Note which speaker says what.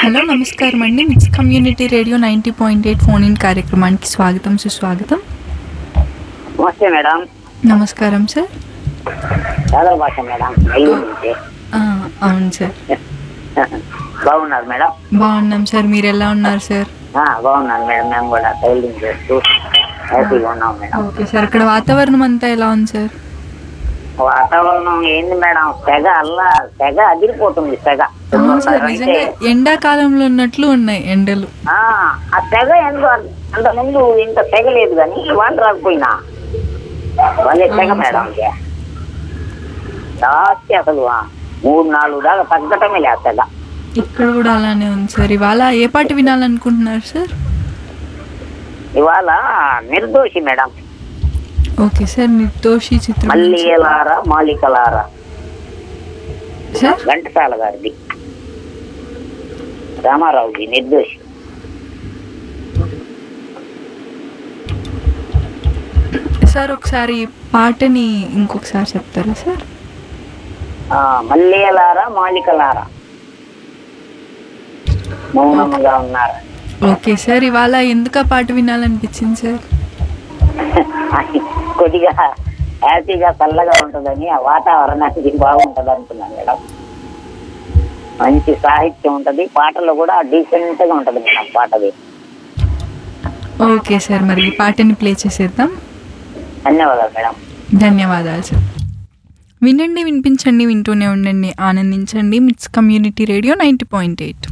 Speaker 1: Hello నమస్కారం అండి MITS community radio ninety point eight phone in కార్యక్రమానికి స్వాగతం సుస్వాగతం
Speaker 2: నమస్తే మేడం
Speaker 1: నమస్కారం సార్
Speaker 2: సాగర భాష మేడం నెల్లూరు నుంచి
Speaker 1: ఆ, అవును సార్
Speaker 2: బాగున్నారు మేడం
Speaker 1: బాగున్నాం సార్ మీరు ఎలా ఉన్నారు సార్
Speaker 2: ఆ, బాగున్నాను మేడం మేము కూడా టైలింగ్ చేస్తూ హ్యాపీగా ఉన్నాం మేడం
Speaker 1: ఓకే సార్ ఇక్కడ వాతావరణం అంతా ఎలా ఉంది సార్
Speaker 2: వాతావరణం ఏంది మేడం తెగ అల్లా తెగ అదిరిపోతుంది తెగ
Speaker 1: అవును సార్
Speaker 2: అంటే
Speaker 1: నిజంగా ఎండాకాలంలో ఉన్నట్లు ఉన్నాయి ఎండలు
Speaker 2: ఆ ఆ తెగ ఎందుకు అంత ముందు ఇంత తెగ లేదు కానీ వాటర్ రాకపోయినా వాళ్ళే తెగ
Speaker 1: అవును
Speaker 2: మేడం ఇక. జాస్తి అసలు ఆ, మూడు నాలుగు దాకా తగ్గటమే లేదు తెగ
Speaker 1: ఇక్కడ కూడా అలానే ఉంది సార్ ఇవాళ ఏ పాట వినాలనుకుంటున్నారు సార్
Speaker 2: ఇవాళ నిర్దోషి మేడం
Speaker 1: ఓకే సార్ నిర్దోషి చిత్రం
Speaker 2: మల్లియలారా మాలికలారా
Speaker 1: సార్
Speaker 2: ఘంటసాల గారిది రామారావుజీ నిర్దోషి
Speaker 1: సార్ ఒకసారి పాటని ఇంకొకసారి చెప్తారా సార్
Speaker 2: ఆ, మల్లియలారా మాలికలారా మౌనముగా ఉన్నారు
Speaker 1: ఓకే సార్ ఇవాళ ఎందుకు ఆ పాట వినాలనిపించింది సార్
Speaker 2: కొద్దిగా హ్యాపీగా చల్లగా ఉంటుందని ఆ వాతావరణానికి బాగుంటది అనుకున్నాను మేడం మంచి సాహిత్యం ఉంటది పాటలు కూడా డీసెంట్ గా ఉంటది మేడం పాటది
Speaker 1: ఓకే సార్ మరి ఈ పాటని ప్లే చేసేద్దాం
Speaker 2: ధన్యవాదాలు మేడం
Speaker 1: ధన్యవాదాలు సార్ వినండి వినిపించండి వింటూనే ఉండండి ఆనందించండి MITS community radio ninety point eight